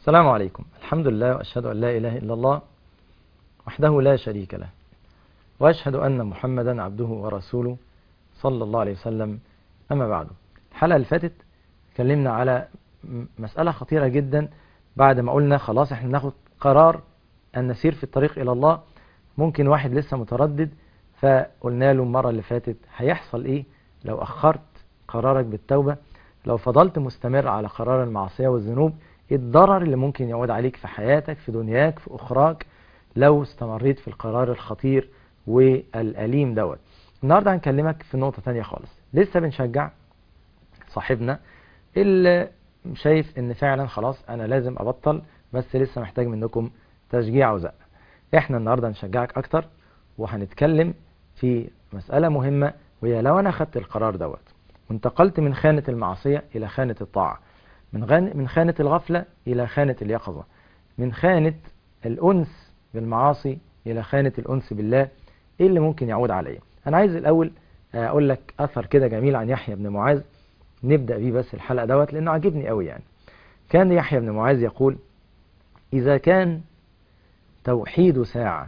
السلام عليكم الحمد لله وأشهد أن لا إله إلا الله وحده لا شريك له وأشهد أن محمدا عبده ورسوله صلى الله عليه وسلم أما بعد الحلقة اللي فاتت اتكلمنا على مسألة خطيرة جدا بعد ما قلنا خلاص احنا ناخد قرار أن نسير في الطريق إلى الله ممكن واحد لسه متردد فقلنا له المرة اللي فاتت هيحصل إيه لو أخرت قرارك بالتوبة لو فضلت مستمر على قرار المعصية والذنوب إيه الضرر اللي ممكن يعود عليك في حياتك في دنياك في أخراك لو استمريت في القرار الخطير والأليم دوت النهاردة هنكلمك في نقطة تانية خالص لسه بنشجع صاحبنا اللي شايف ان فعلا خلاص انا لازم ابطل بس لسه محتاج منكم تشجيع وزق احنا النهاردة هنشجعك اكتر وهنتكلم في مسألة مهمة وهي لو انا خدت القرار دوت وانتقلت من خانة المعصية الى خانة الطاعة من, غان من خانة الغفلة الى خانة اليقظة من خانة الانس بالمعاصي الى خانة الانس بالله ايه اللي ممكن يعود عليا انا عايز الاول اقول لك اثر كده جميل عن يحيى بن معاذ نبدأ بيه بس الحلقة دوت لانه عجبني قوي يعني كان يحيى بن معاذ يقول اذا كان توحيد ساعة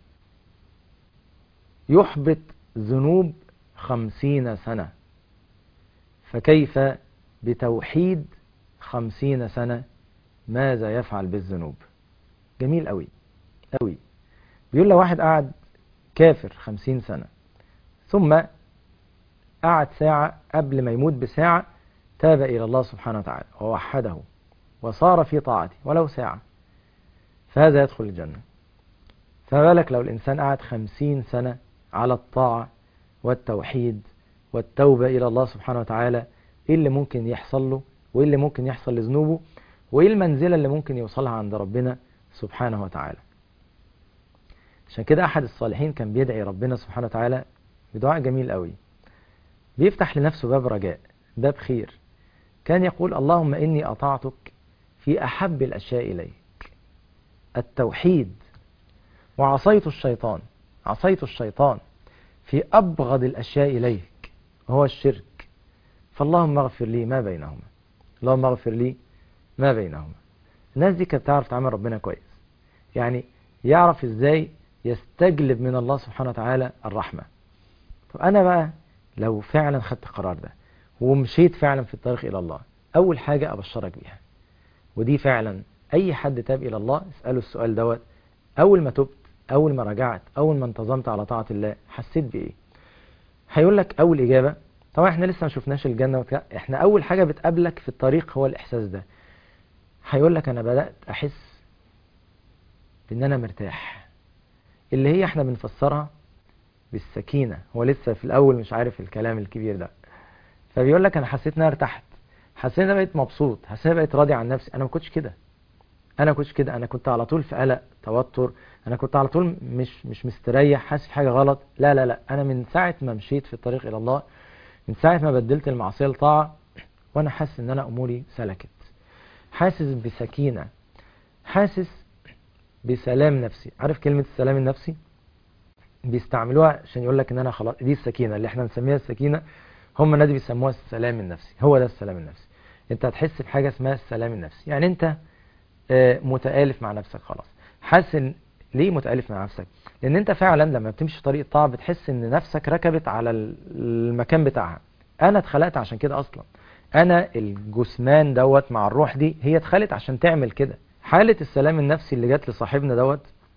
يحبط ذنوب خمسين سنة فكيف بتوحيد خمسين سنة ماذا يفعل بالذنوب جميل قوي قوي بيقول لو واحد قعد كافر خمسين سنة ثم قعد ساعة قبل ما يموت بساعة تاب إلى الله سبحانه وتعالى ووحده وصار في طاعته ولو ساعة فهذا يدخل الجنة فما بالك لو الإنسان قعد خمسين سنة على الطاعة والتوحيد والتوبة إلى الله سبحانه وتعالى إيه اللي ممكن يحصل له وإيه اللي ممكن يحصل لذنوبه وإيه المنزلة اللي ممكن يوصلها عند ربنا سبحانه وتعالى عشان كده أحد الصالحين كان بيدعي ربنا سبحانه وتعالى بدعاء جميل قوي بيفتح لنفسه باب رجاء باب خير كان يقول اللهم إني أطعتك في أحب الأشياء إليك التوحيد وعصيت الشيطان عصيت الشيطان في أبغض الأشياء إليك وهو الشرك فاللهم اغفر لي ما بينهما اللهم اغفر لي ما بينهما الناس دي كانت تعرف تعامل ربنا كويس يعني يعرف ازاي يستجلب من الله سبحانه وتعالى الرحمة طب أنا بقى لو فعلا خدت القرار ده ومشيت فعلا في الطريق إلى الله أول حاجة أبشرك بيها ودي فعلا أي حد تاب إلى الله اسأله السؤال دوت أول ما تبت أول ما رجعت أول ما انتظمت على طاعة الله حسيت بإيه هيقول لك أول إجابة طبعا احنا لسه ما شفناش الجنة وتك... احنا أول حاجة بتقابلك في الطريق هو الإحساس ده هيقول لك أنا بدأت أحس بإن أنا مرتاح اللي هي احنا بنفسرها بالسكينة هو لسه في الأول مش عارف الكلام الكبير ده فبيقول لك أنا حسيت إن أنا ارتحت حسيت إن أنا بقيت مبسوط حسيت إن أنا بقيت راضي عن نفسي أنا ما كنتش كده أنا ما كنتش كده أنا كنت على طول في قلق توتر أنا كنت على طول مش مش مستريح حاسس في حاجة غلط لا لا لا أنا من ساعة ما مشيت في الطريق إلى الله من ساعة ما بدلت المعصية لطاعة وأنا حاسس إن أنا أموري سلكت حاسس بسكينة حاسس بسلام نفسي عارف كلمة السلام النفسي بيستعملوها عشان يقول لك ان انا خلاص دي السكينه اللي احنا بنسميها السكينه هم الناس بيسموها السلام النفسي هو ده السلام النفسي انت هتحس بحاجه اسمها السلام النفسي يعني انت متالف مع نفسك خلاص حاسس ان ليه متالف مع نفسك لان انت فعلا لما بتمشي في طريق الطاعه بتحس ان نفسك ركبت على المكان بتاعها انا اتخلقت عشان كده اصلا انا الجثمان دوت مع الروح دي هي اتخلقت عشان تعمل كده حاله السلام النفسي اللي جت لصاحبنا دوت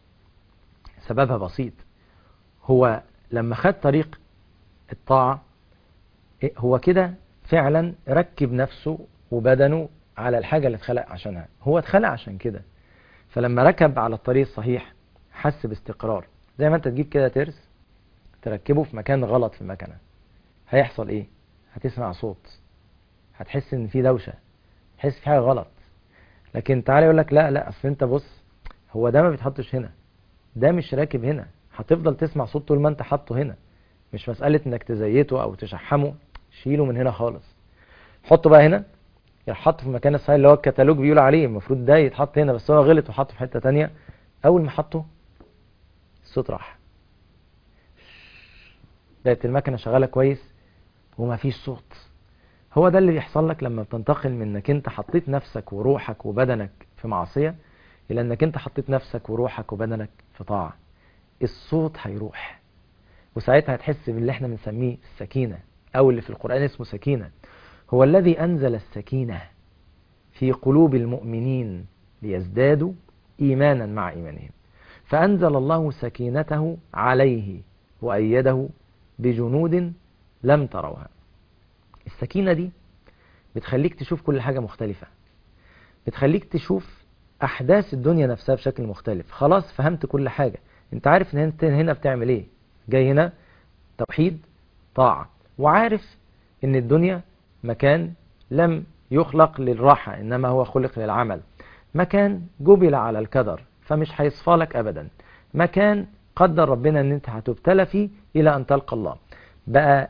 سببها بسيط هو لما خد طريق الطاعة هو كده فعلا ركب نفسه وبدنه على الحاجة اللي اتخلق عشانها هو اتخلق عشان كده فلما ركب على الطريق الصحيح حس باستقرار زي ما انت تجيب كده ترس تركبه في مكان غلط في المكنة هيحصل ايه هتسمع صوت هتحس ان في دوشة تحس في حاجة غلط لكن تعالى يقول لك لا لا اصل انت بص هو ده ما بيتحطش هنا ده مش راكب هنا هتفضل تسمع صوت طول ما انت حاطه هنا مش مسألة انك تزيته او تشحمه شيله من هنا خالص حطه بقى هنا يحط في المكان الصحيح اللي هو الكتالوج بيقول عليه المفروض ده يتحط هنا بس هو غلط وحطه في حتة تانية اول ما حطه الصوت راح بقت المكنة شغالة كويس ومفيش صوت هو ده اللي بيحصل لك لما بتنتقل من انك انت حطيت نفسك وروحك وبدنك في معصية الى انك انت حطيت نفسك وروحك وبدنك في طاعة الصوت هيروح وساعتها هتحس باللي احنا بنسميه السكينة او اللي في القرآن اسمه سكينة هو الذي انزل السكينة في قلوب المؤمنين ليزدادوا ايمانا مع ايمانهم فانزل الله سكينته عليه وايده بجنود لم تروها السكينة دي بتخليك تشوف كل حاجة مختلفة بتخليك تشوف أحداث الدنيا نفسها بشكل مختلف خلاص فهمت كل حاجة انت عارف ان انت هنا بتعمل ايه جاي هنا توحيد طاعة وعارف ان الدنيا مكان لم يخلق للراحة انما هو خلق للعمل مكان جبل على الكدر فمش هيصفى لك ابدا مكان قدر ربنا ان انت هتبتلى فيه الى ان تلقى الله بقى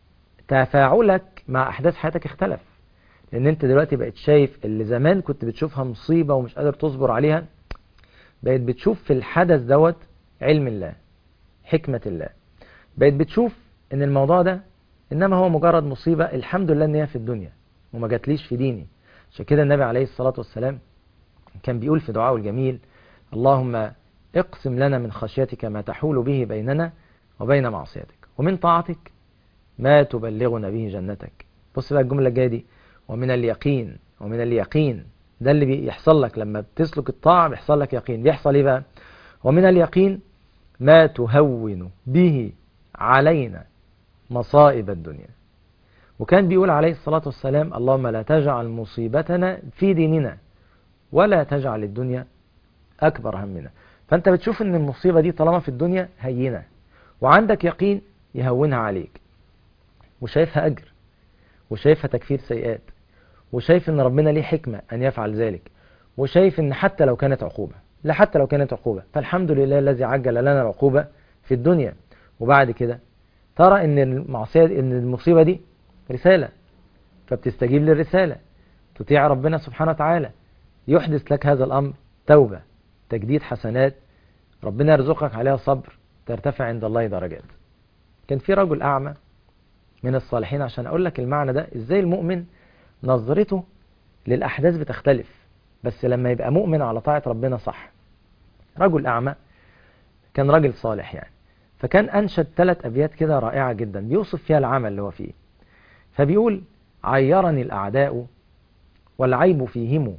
تفاعلك مع احداث حياتك اختلف لان انت دلوقتي بقيت شايف اللي زمان كنت بتشوفها مصيبة ومش قادر تصبر عليها بقيت بتشوف في الحدث دوت علم الله حكمة الله بقيت بتشوف ان الموضوع ده انما هو مجرد مصيبة الحمد لله ان هي في الدنيا وما جاتليش في ديني عشان كده النبي عليه الصلاة والسلام كان بيقول في دعائه الجميل اللهم اقسم لنا من خشيتك ما تحول به بيننا وبين معصيتك ومن طاعتك ما تبلغنا به جنتك بص بقى الجملة الجاية دي ومن اليقين ومن اليقين ده اللي بيحصل لك لما بتسلك الطاعة بيحصل لك يقين بيحصل ايه بقى ومن اليقين ما تهون به علينا مصائب الدنيا وكان بيقول عليه الصلاة والسلام اللهم لا تجعل مصيبتنا في ديننا ولا تجعل الدنيا أكبر همنا فأنت بتشوف أن المصيبة دي طالما في الدنيا هينة وعندك يقين يهونها عليك وشايفها أجر وشايفها تكفير سيئات وشايف أن ربنا ليه حكمة أن يفعل ذلك وشايف أن حتى لو كانت عقوبة لا حتى لو كانت عقوبة فالحمد لله الذي عجل لنا العقوبة في الدنيا وبعد كده ترى ان المعصية ان المصيبة دي رسالة فبتستجيب للرسالة تطيع ربنا سبحانه وتعالى يحدث لك هذا الأمر توبة تجديد حسنات ربنا يرزقك عليها صبر ترتفع عند الله درجات كان في رجل أعمى من الصالحين عشان أقول لك المعنى ده إزاي المؤمن نظرته للأحداث بتختلف بس لما يبقى مؤمن على طاعة ربنا صح رجل أعمى كان راجل صالح يعني فكان أنشد ثلاث أبيات كده رائعة جدا بيوصف فيها العمل اللي هو فيه فبيقول عيرني الأعداء والعيب فيهم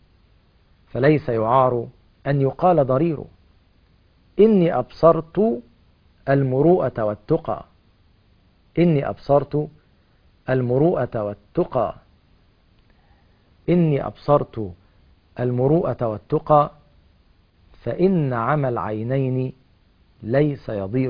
فليس يعار أن يقال ضرير إني أبصرت المروءة والتقى إني أبصرت المروءة والتقى إني أبصرت المروءة والتقى فإن عمى العينين ليس يضير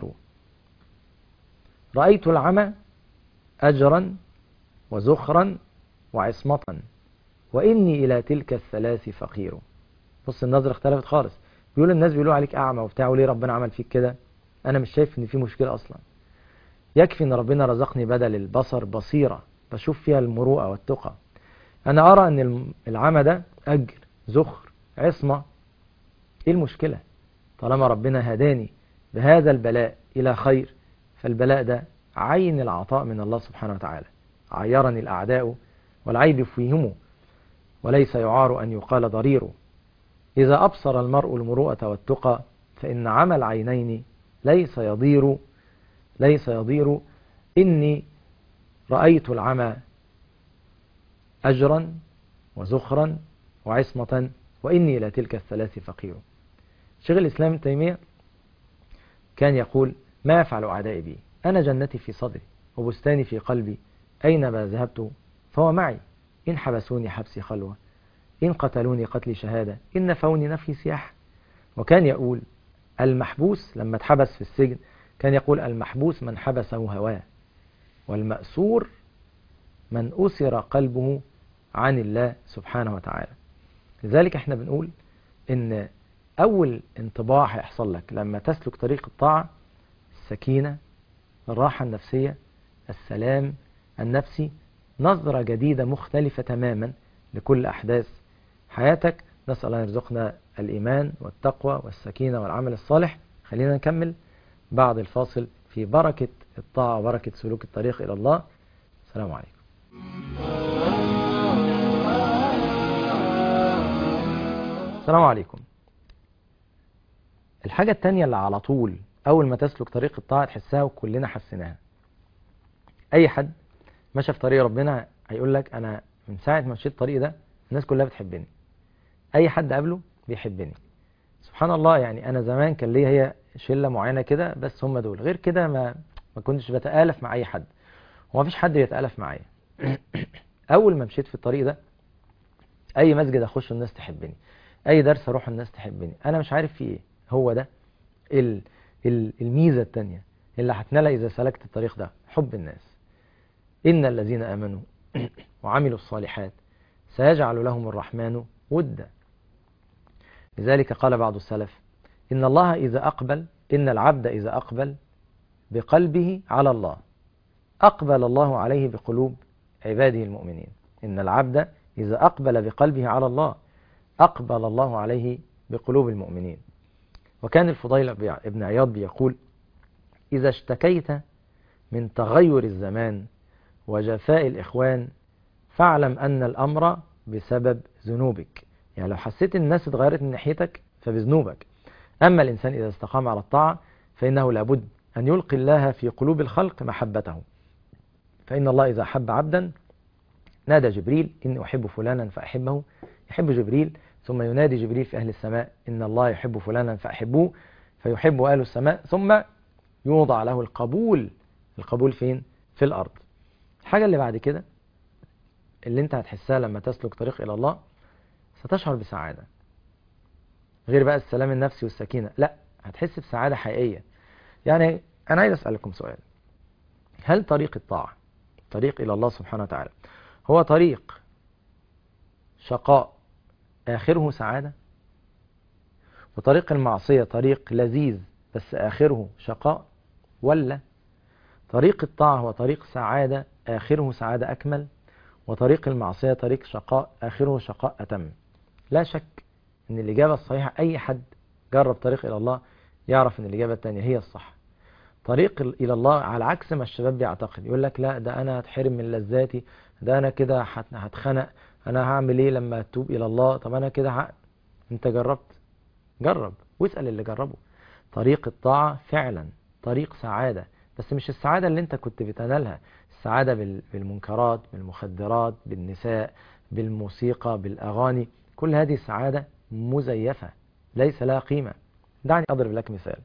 رأيت العمى أجرا وزخرا وعصمة وإني إلى تلك الثلاث فقير بص النظرة اختلفت خالص بيقول الناس بيقولوا عليك أعمى وبتاع وليه ربنا عمل فيك كده أنا مش شايف إن في مشكلة أصلا يكفي إن ربنا رزقني بدل البصر بصيرة بشوف فيها المروءة والتقى أنا أرى أن العمى ده أجر زخر عصمة إيه المشكلة طالما ربنا هداني بهذا البلاء إلى خير فالبلاء ده عين العطاء من الله سبحانه وتعالى عيرني الأعداء والعيب فيهم وليس يعار أن يقال ضرير إذا أبصر المرء المروءة والتقى فإن عمى العينين ليس يضير ليس يضير إني رأيت العمى أجرا وزخرا وعصمة وإني إلى تلك الثلاث فقير شيخ الإسلام ابن تيمية كان يقول ما يفعل أعدائي بي أنا جنتي في صدري وبستاني في قلبي أينما ذهبت فهو معي إن حبسوني حبسي خلوة إن قتلوني قتلي شهادة إن نفوني نفي سياحة وكان يقول المحبوس لما اتحبس في السجن كان يقول المحبوس من حبسه هواه والمأسور من أسر قلبه عن الله سبحانه وتعالى لذلك احنا بنقول ان أول انطباع هيحصل لك لما تسلك طريق الطاعة السكينة الراحة النفسية السلام النفسي نظرة جديدة مختلفة تماما لكل أحداث حياتك نسأل الله يرزقنا الإيمان والتقوى والسكينة والعمل الصالح خلينا نكمل بعد الفاصل في بركة الطاعة وبركة سلوك الطريق إلى الله السلام عليكم السلام عليكم الحاجة التانية اللي على طول أول ما تسلك طريق الطاعة تحسها وكلنا حسيناها أي حد مشى في طريق ربنا هيقول لك أنا من ساعة ما مشيت الطريق ده الناس كلها بتحبني أي حد قابله بيحبني سبحان الله يعني أنا زمان كان ليا هي شلة معينة كده بس هم دول غير كده ما ما كنتش بتآلف مع أي حد وما فيش حد يتآلف معايا أول ما مشيت في الطريق ده أي مسجد أخش الناس تحبني أي درس أروح الناس تحبني أنا مش عارف في إيه هو ده ال ال الميزة التانية اللي هتنالها إذا سلكت الطريق ده حب الناس إن الذين آمنوا وعملوا الصالحات سيجعل لهم الرحمن ودا لذلك قال بعض السلف إن الله إذا أقبل إن العبد إذا أقبل بقلبه على الله أقبل الله عليه بقلوب عباده المؤمنين إن العبد إذا أقبل بقلبه على الله أقبل الله عليه بقلوب المؤمنين وكان الفضيل ابن عياض بيقول إذا اشتكيت من تغير الزمان وجفاء الإخوان فاعلم أن الأمر بسبب ذنوبك يعني لو حسيت الناس اتغيرت من ناحيتك فبذنوبك أما الإنسان إذا استقام على الطاعة فإنه لابد أن يلقي الله في قلوب الخلق محبته فإن الله إذا أحب عبدا نادى جبريل إني أحب فلانا فأحبه يحب جبريل ثم ينادي جبريل في أهل السماء إن الله يحب فلانا فأحبوه فيحب أهل السماء ثم يوضع له القبول القبول فين؟ في الأرض الحاجة اللي بعد كده اللي انت هتحسها لما تسلك طريق إلى الله ستشعر بسعادة غير بقى السلام النفسي والسكينة لا هتحس بسعادة حقيقية يعني أنا عايز أسألكم سؤال هل طريق الطاعة طريق إلى الله سبحانه وتعالى هو طريق شقاء آخره سعادة وطريق المعصية طريق لذيذ بس آخره شقاء ولا طريق الطاعة هو طريق سعادة آخره سعادة أكمل وطريق المعصية طريق شقاء آخره شقاء أتم لا شك أن الإجابة الصحيحة أي حد جرب طريق إلى الله يعرف أن الإجابة الثانية هي الصح طريق إلى الله على عكس ما الشباب بيعتقد يقول لك لا ده أنا هتحرم من لذاتي ده أنا كده هتخنق أنا هعمل إيه لما أتوب إلى الله طب أنا كده ح... أنت جربت جرب واسأل اللي جربه طريق الطاعة فعلا طريق سعادة بس مش السعادة اللي أنت كنت بتنالها السعادة بالمنكرات بالمخدرات بالنساء بالموسيقى بالأغاني كل هذه السعادة مزيفة ليس لها قيمة دعني أضرب لك مثال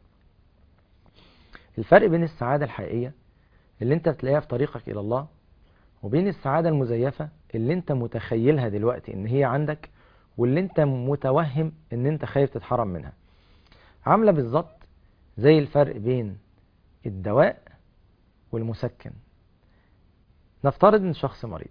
الفرق بين السعادة الحقيقية اللي انت بتلاقيها في طريقك إلى الله وبين السعادة المزيفة اللي انت متخيلها دلوقتي ان هي عندك واللي انت متوهم ان انت خايف تتحرم منها عاملة بالظبط زي الفرق بين الدواء والمسكن نفترض ان شخص مريض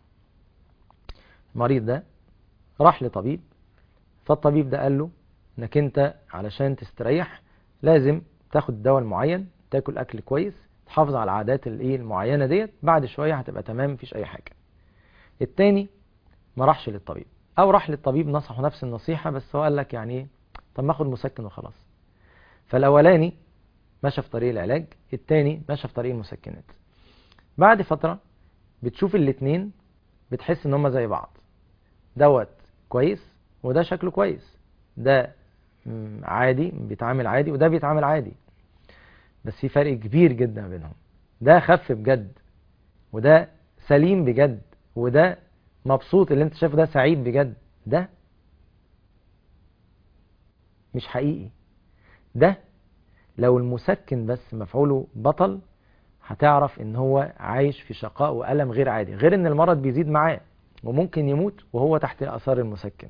المريض ده راح لطبيب فالطبيب ده قال له انك انت علشان تستريح لازم تاخد دواء معين تاكل اكل كويس تحافظ على العادات الايه المعينه ديت بعد شويه هتبقى تمام مفيش اي حاجه التاني ما راحش للطبيب او راح للطبيب نصحه نفس النصيحه بس هو قال لك يعني ايه طب ما اخد مسكن وخلاص فالاولاني مشى في طريق العلاج التاني مشى في طريق المسكنات بعد فتره بتشوف الاتنين بتحس ان هما زي بعض دوت كويس وده شكله كويس ده عادي بيتعامل عادي وده بيتعامل عادي بس في فرق كبير جدا بينهم ده خف بجد وده سليم بجد وده مبسوط اللي انت شايفه ده سعيد بجد ده مش حقيقي ده لو المسكن بس مفعوله بطل هتعرف ان هو عايش في شقاء وألم غير عادي غير ان المرض بيزيد معاه وممكن يموت وهو تحت اثار المسكن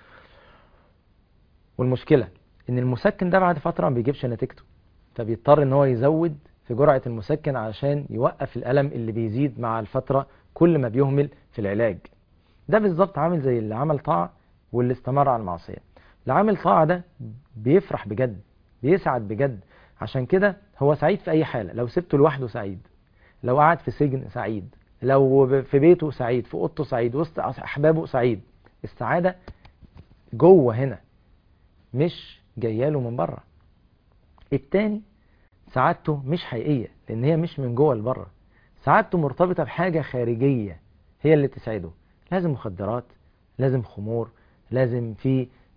والمشكلة ان المسكن ده بعد فترة ما بيجيبش نتيجته فبيضطر ان هو يزود في جرعة المسكن علشان يوقف الألم اللي بيزيد مع الفترة كل ما بيهمل في العلاج ده بالظبط عامل زي اللي عمل طاعة واللي استمر على المعصية اللي عامل طاعة ده بيفرح بجد بيسعد بجد عشان كده هو سعيد في أي حالة لو سبته لوحده سعيد لو قعد في سجن سعيد لو في بيته سعيد في أوضته سعيد وسط أحبابه سعيد السعادة جوه هنا مش جاياله من بره التاني سعادته مش حقيقية لأن هي مش من جوه لبره سعادته مرتبطة بحاجة خارجية هي اللي تسعده لازم مخدرات لازم خمور لازم في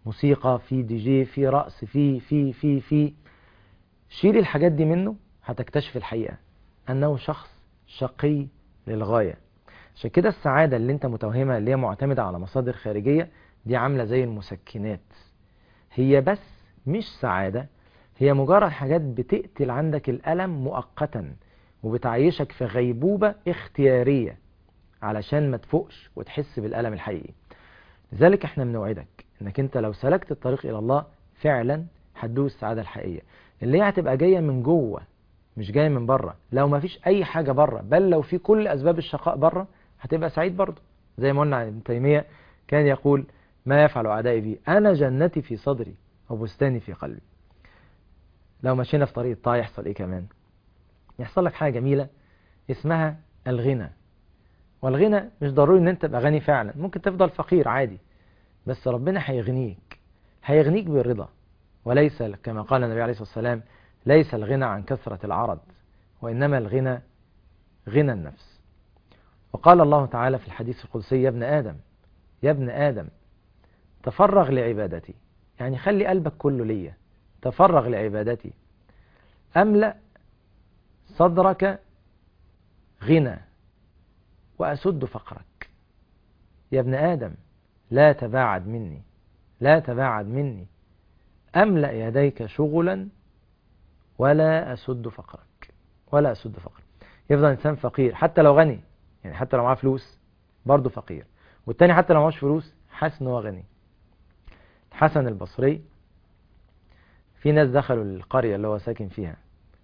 موسيقى في دي جي في رقص في في في في شيل الحاجات دي منه هتكتشف الحقيقة أنه شخص شقي للغاية عشان كده السعادة اللي انت متوهمها اللي هي معتمدة على مصادر خارجية دي عاملة زي المسكنات هي بس مش سعادة هي مجرد حاجات بتقتل عندك الألم مؤقتا وبتعيشك في غيبوبة اختيارية علشان ما تفوقش وتحس بالألم الحقيقي لذلك احنا بنوعدك انك انت لو سلكت الطريق الى الله فعلا هتدوس السعادة الحقيقية اللي هي هتبقى جاية من جوه مش جاية من بره لو ما فيش اي حاجة بره بل لو في كل اسباب الشقاء بره هتبقى سعيد برضه زي ما قلنا عن ابن تيمية كان يقول ما يفعل اعدائي بي انا جنتي في صدري وبستاني في قلبي لو مشينا في طريق الطاعة يحصل ايه كمان يحصل لك حاجة جميلة اسمها الغنى والغنى مش ضروري ان انت تبقى غني فعلا ممكن تفضل فقير عادي بس ربنا هيغنيك هيغنيك بالرضا وليس كما قال النبي عليه الصلاة والسلام ليس الغنى عن كثرة العرض وإنما الغنى غنى النفس وقال الله تعالى في الحديث القدسي يا ابن آدم يا ابن آدم تفرغ لعبادتي يعني خلي قلبك كله ليا تفرغ لعبادتي أملأ صدرك غنى وأسد فقرك يا ابن آدم لا تباعد مني لا تباعد مني أملأ يديك شغلا ولا أسد فقرك ولا أسد فقرك يفضل إنسان فقير حتى لو غني يعني حتى لو معاه فلوس برضه فقير والتاني حتى لو معهوش فلوس حاسس إن هو غني الحسن البصري في ناس دخلوا القرية اللي هو ساكن فيها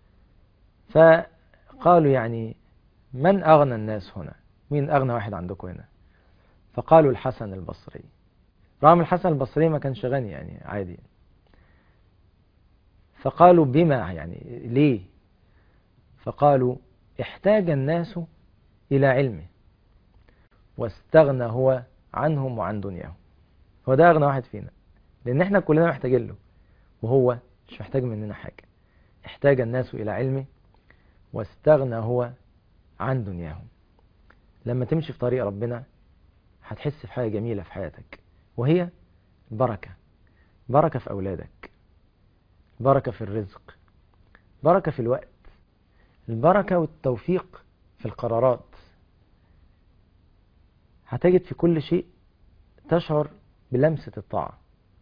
فقالوا يعني من أغنى الناس هنا مين أغنى واحد عندكم هنا فقالوا الحسن البصري رغم الحسن البصري ما كانش غني يعني عادي فقالوا بما يعني ليه فقالوا احتاج الناس إلى علمه واستغنى هو عنهم وعن دنياهم هو ده أغنى واحد فينا لأن احنا كلنا محتاجين له وهو مش محتاج مننا حاجة احتاج الناس إلى علمه واستغنى هو عن دنياهم لما تمشي في طريق ربنا هتحس في حاجة جميلة في حياتك وهي بركة بركة في أولادك بركة في الرزق بركة في الوقت البركة والتوفيق في القرارات هتجد في كل شيء تشعر بلمسة الطاعة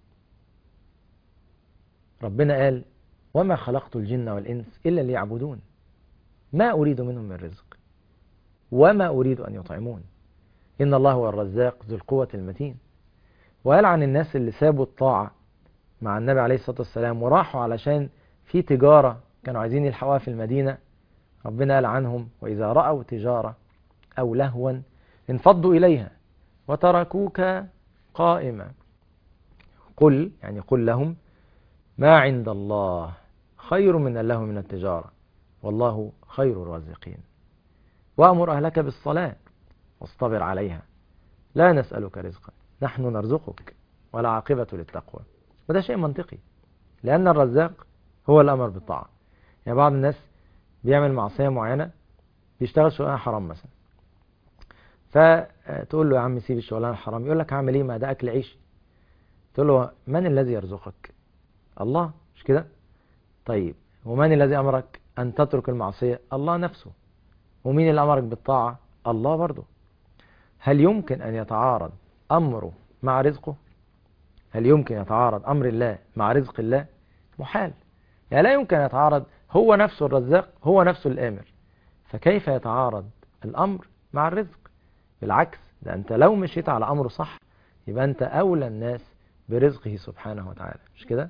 ربنا قال وما خلقت الجن والإنس إلا ليعبدون ما أريد منهم من رزق وما أريد أن يطعمون إن الله هو الرزاق ذو القوة المتين وقال عن الناس اللي سابوا الطاعة مع النبي عليه الصلاة والسلام وراحوا علشان في تجارة كانوا عايزين يلحقوها في المدينة ربنا قال عنهم وإذا رأوا تجارة أو لهوا انفضوا إليها وتركوك قائما قل يعني قل لهم ما عند الله خير من اللهو من التجارة والله خير الرازقين وأمر أهلك بالصلاة واصطبر عليها لا نسألك رزقا نحن نرزقك ولا عاقبة للتقوى وده شيء منطقي لأن الرزاق هو الأمر بالطاعة يعني بعض الناس بيعمل معصية معينة بيشتغل شغلانة حرام مثلا فتقول له يا عم سيب الشغلانة الحرام يقول لك هعمل ايه ما ده أكل عيش تقول له من الذي يرزقك الله مش كده طيب ومن الذي أمرك أن تترك المعصية الله نفسه ومين اللي أمرك بالطاعة الله برضه هل يمكن أن يتعارض أمره مع رزقه هل يمكن يتعارض أمر الله مع رزق الله محال يعني لا يمكن أن يتعارض هو نفسه الرزاق هو نفسه الآمر فكيف يتعارض الأمر مع الرزق بالعكس ده أنت لو مشيت على أمره صح يبقى أنت أولى الناس برزقه سبحانه وتعالى مش كده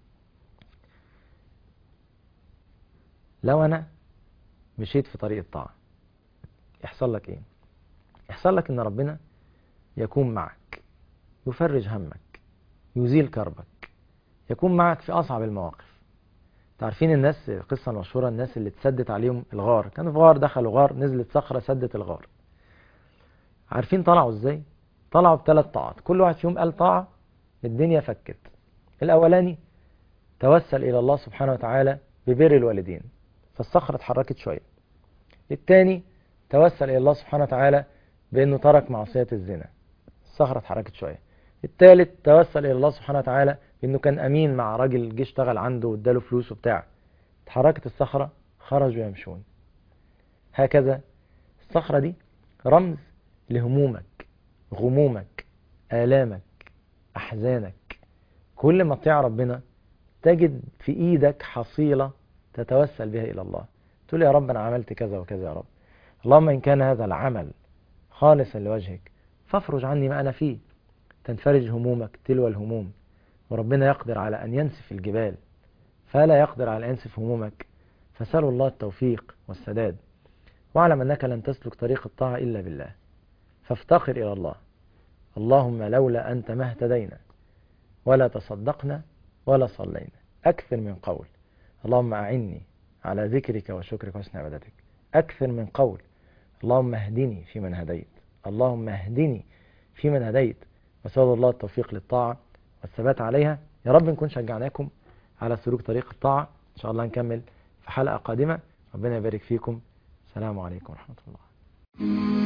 لو أنا مشيت في طريق الطاعة يحصل لك إيه يحصل لك إن ربنا يكون معك يفرج همك يزيل كربك يكون معك في أصعب المواقف تعرفين الناس القصة المشهورة الناس اللي اتسدت عليهم الغار كانوا في غار دخلوا غار نزلت صخرة سدت الغار عارفين طلعوا ازاي طلعوا بثلاث طاعات كل واحد فيهم قال طاعة الدنيا فكت الأولاني توسل إلى الله سبحانه وتعالى ببر الوالدين فالصخرة اتحركت شوية الثاني توسل إلى الله سبحانه وتعالى بأنه ترك معصية الزنا الصخرة اتحركت شوية الثالث توسل إلى الله سبحانه وتعالى بأنه كان أمين مع راجل جه اشتغل عنده واداله فلوس وبتاع اتحركت الصخرة خرجوا يمشون هكذا الصخرة دي رمز لهمومك غمومك آلامك أحزانك كل ما تطيع ربنا تجد في إيدك حصيلة تتوسل بها إلى الله تقول يا رب أنا عملت كذا وكذا يا رب اللهم إن كان هذا العمل خالصا لوجهك فافرج عني ما أنا فيه تنفرج همومك تلو الهموم وربنا يقدر على أن ينسف الجبال فلا يقدر على أن ينسف همومك فسألوا الله التوفيق والسداد واعلم أنك لن تسلك طريق الطاعة إلا بالله فافتقر إلى الله اللهم لولا أنت ما اهتدينا ولا تصدقنا ولا صلينا أكثر من قول اللهم أعني على ذكرك وشكرك وحسن عبادتك أكثر من قول اللهم اهدني فيمن هديت اللهم اهدني فيمن هديت وسأل الله التوفيق للطاعة والثبات عليها يا رب نكون شجعناكم على سلوك طريق الطاعة إن شاء الله نكمل في حلقة قادمة ربنا يبارك فيكم السلام عليكم ورحمة الله